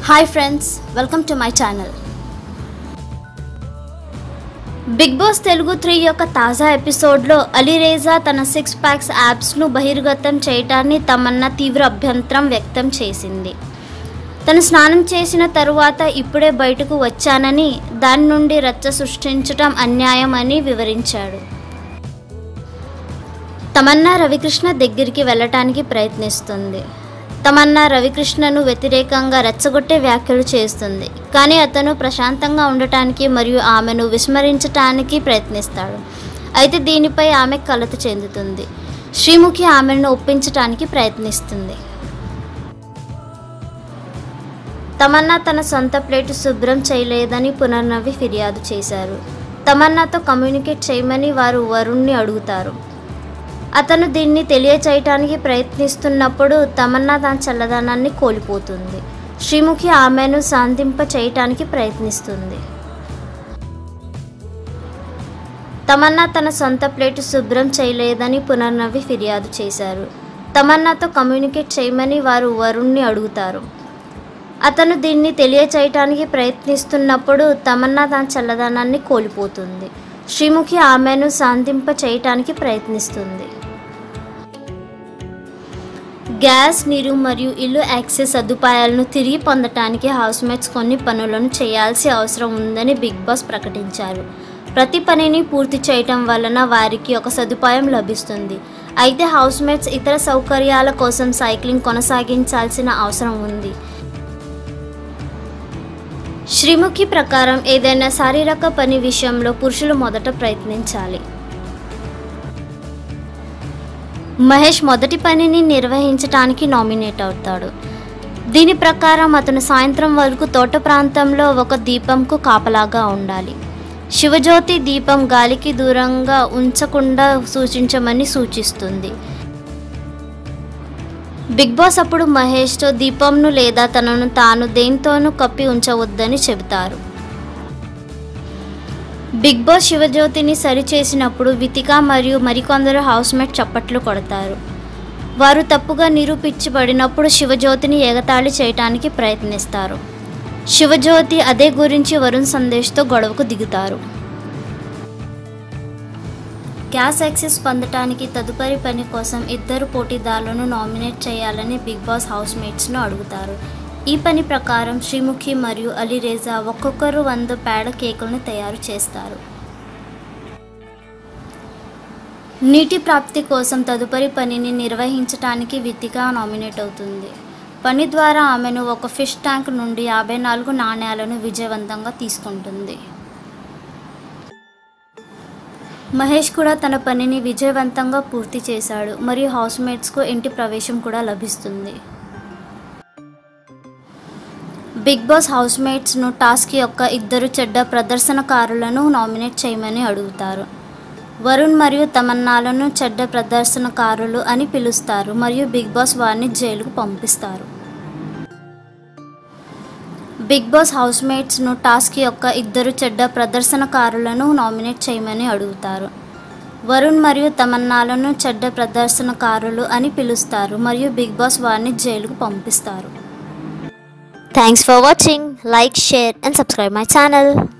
hi friends welcome to my channel big boss Telugu three యొక్క తాజా ఎపిసోడ్లో అలీరేజా తన సిక్స్ ప్యాక్స్ యాప్స్ను బహిర్గతం చేయటాన్ని తమన్నా తీవ్ర అభ్యంతరం వ్యక్తం చేసింది తను స్నానం చేసిన తరువాత ఇప్పుడే బయటకు వచ్చానని దాని నుండి రచ్చ సృష్టించటం అన్యాయం అని వివరించాడు తమన్నా రవికృష్ణ దగ్గరికి వెళ్ళటానికి ప్రయత్నిస్తుంది తమన్నా రవికృష్ణను వ్యతిరేకంగా రెచ్చగొట్టే వ్యాఖ్యలు చేస్తుంది కానీ అతను ప్రశాంతంగా ఉండటానికి మరియు ఆమెను విస్మరించటానికి ప్రయత్నిస్తాడు అయితే దీనిపై ఆమె కలత చెందుతుంది శ్రీముఖి ఆమెను ఒప్పించటానికి ప్రయత్నిస్తుంది తమన్నా తన సొంత ప్లేటు శుభ్రం చేయలేదని పునర్నవి ఫిర్యాదు చేశారు తమన్నాతో కమ్యూనికేట్ చేయమని వారు వరుణ్ణి అడుగుతారు అతను దీన్ని తెలియచేయటానికి ప్రయత్నిస్తున్నప్పుడు తమన్నా తన చల్లదనాన్ని కోల్పోతుంది శ్రీముఖి ఆమెను శాంతింప చేయటానికి ప్రయత్నిస్తుంది తమన్నా తన సొంత ప్లేటు శుభ్రం చేయలేదని పునర్నవి ఫిర్యాదు చేశారు తమన్నాతో కమ్యూనికేట్ చేయమని వారు వరుణ్ణి అడుగుతారు అతను దీన్ని తెలియచేయటానికి ప్రయత్నిస్తున్నప్పుడు తమన్నా తన చల్లదనాన్ని కోల్పోతుంది శ్రీముఖి ఆమెను శాంతింప చేయటానికి ప్రయత్నిస్తుంది గ్యాస్ నీరు మరియు ఇల్లు యాక్సెస్ సదుపాయాలను తిరిగి పొందటానికి హౌస్మేట్స్ కొన్ని పనులను చేయాల్సి అవసరం ఉందని బిగ్ బాస్ ప్రకటించారు ప్రతి పనిని పూర్తి చేయటం వలన వారికి ఒక సదుపాయం లభిస్తుంది అయితే హౌస్మేట్స్ ఇతర సౌకర్యాల కోసం సైక్లింగ్ కొనసాగించాల్సిన అవసరం ఉంది శ్రీముఖి ప్రకారం ఏదైనా శారీరక పని విషయంలో పురుషులు మొదట ప్రయత్నించాలి మహేష్ మొదటి పనిని నిర్వహించడానికి నామినేట్ అవుతాడు దీని ప్రకారం అతను సాయంత్రం వరకు తోట ప్రాంతంలో ఒక దీపంకు కాపలాగా ఉండాలి శివజ్యోతి దీపం గాలికి దూరంగా ఉంచకుండా సూచించమని సూచిస్తుంది బిగ్ బాస్ అప్పుడు మహేష్తో దీపంను లేదా తనను తాను దేనితోనూ కప్పి ఉంచవద్దని చెబుతారు బిగ్ బాస్ శివజ్యోతిని సరిచేసినప్పుడు వితిక మరియు మరికొందరు హౌస్మేట్ చప్పట్లు కొడతారు వారు తప్పుగా నిరూపించబడినప్పుడు శివజ్యోతిని ఎగతాళి చేయటానికి ప్రయత్నిస్తారు శివజ్యోతి అదే గురించి వరుణ్ సందేశ్తో గొడవకు దిగుతారు గ్యాస్ యాక్సెస్ పొందటానికి తదుపరి పని కోసం ఇద్దరు పోటీదారులను నామినేట్ చేయాలని బిగ్ బాస్ హౌస్మేట్స్ను అడుగుతారు ఈ పని ప్రకారం శ్రీముఖి మరియు అలీరేజా ఒక్కొక్కరు వంద పేడ కేకులను తయారు చేస్తారు నీటి ప్రాప్తి కోసం తదుపరి పనిని నిర్వహించటానికి వితిగా నామినేట్ అవుతుంది పని ద్వారా ఆమెను ఒక ఫిష్ ట్యాంక్ నుండి యాభై నాలుగు నాణ్యాలను విజయవంతంగా తీసుకుంటుంది మహేష్ కూడా తన పనిని విజయవంతంగా పూర్తి చేశాడు మరియు హౌస్మేట్స్కు ఇంటి ప్రవేశం కూడా లభిస్తుంది బిగ్ బాస్ హౌస్మేట్స్ను టాస్క్ యొక్క ఇద్దరు చెడ్డ ప్రదర్శనకారులను నామినేట్ చేయమని అడుగుతారు వరుణ్ మరియు తమన్నాలను చెడ్డ ప్రదర్శనకారులు అని పిలుస్తారు మరియు బిగ్ బాస్ వారిని జైలుకు పంపిస్తారు బిగ్ బాస్ హౌస్మేట్స్ను టాస్క్ యొక్క ఇద్దరు చెడ్డ ప్రదర్శనకారులను నామినేట్ చేయమని అడుగుతారు వరుణ్ మరియు తమన్నాలను చెడ్డ ప్రదర్శనకారులు అని పిలుస్తారు మరియు బిగ్ బాస్ వారిని జైలుకు పంపిస్తారు thanks for watching like share and subscribe my channel